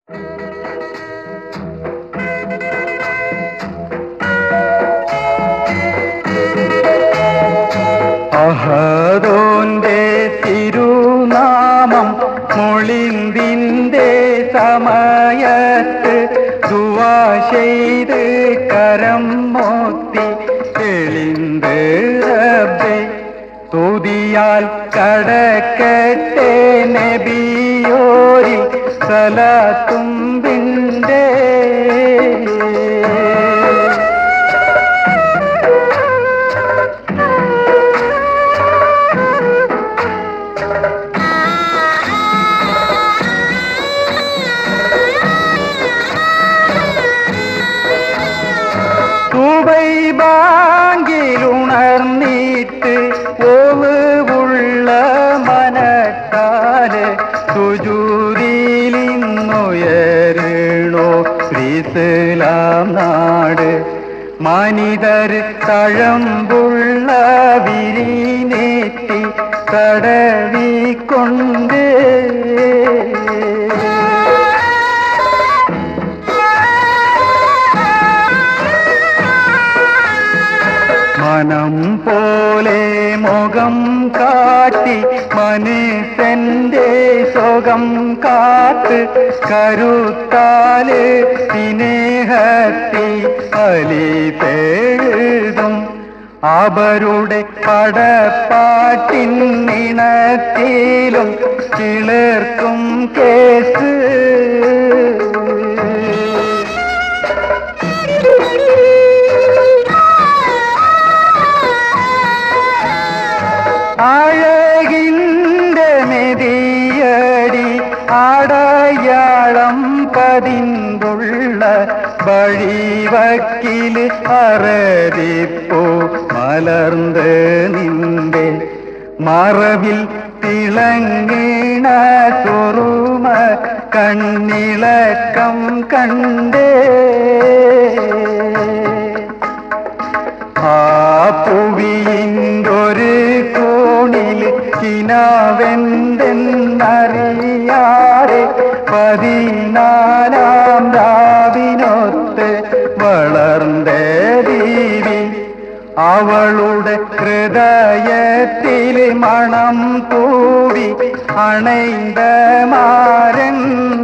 അഹദോന്റെ തിരുനാമം മൊളിന്തിന്റെ സമയത്ത് ദുവാ ചെയ്ത് കരം മോത്തി തെളിന്ത് റബ്ബേ തുതിയാൽ കടക്കട്ടെ നബിയോരിൽ സലാത്തുമ്പിൻ്റെ സുബൈ ബാങ്കിലുണർന്നിട്ട് ഓവുള്ള മനത്താല് സുജൂതിലിന്നുയരണോ ഇസ്ലാം നാട് മനിതർ തഴമ്പുള്ള വിരിനേറ്റി തടവിക്കൊണ്ട് മനം പോലെ മുഖം കാട്ടി മനസ്സന്റെ സുഖം കാത്ത് കരുത്താല് സ്നേഹത്തി അലി തേഴുതും അവരുടെ പടപ്പാട്ടിൻ നിണത്തിലും കിളിർക്കും കേസ് അഴകിൻ്റെ മെതിയടി അടയാളം പതിന്തുള്ള വഴിവക്കിൽ അറതിപ്പോ മലർന്ന് നിന്റെ മറവിൽ തിളങ്ങിണ തുറുമ കണ്ണിളക്കം കണ്ടേ ആ പുവിയിൻ്റൊരു കോണിൽ കിനാവെന്തെന്നറിയാതെ പതിനാലാം രാവിനൊത്ത് വളർന്ന ദീവി അവളുടെ ഹൃദയത്തിൽ മണം കൂടി അണൈന്ത മാരൻ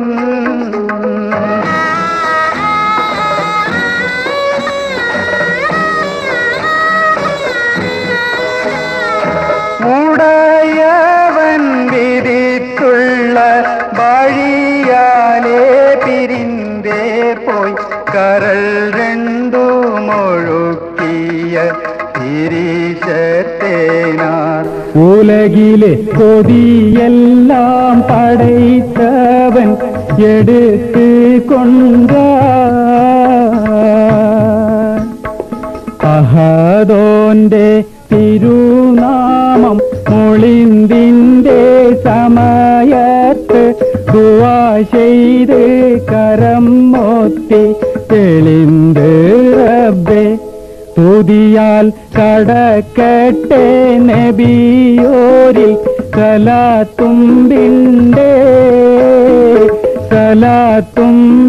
ഉടയവൻ വിധിത്തുള്ള വഴിയാലേ പിരിന്തേ പോയി കരൾ രണ്ടു മൊഴുക്കിയ തിരിശത്തേനാർ ഉലകിലെ കൊതിയെല്ലാം പടൈത്തവൻ എടുത്ത് കൊണ്ട അഹദോന്റെ തിരുനാമം മൊളിന്തിന്റെ സമയത്ത് ദുവാ ചെയ്ത് കരം മോത്തി തെളിന്ത് റബ്ബേ തുതിയാൽ കടക്കട്ടെ നബിയോരിൽ സലാത്തുമ്പിൻ്റെ സലാത്തും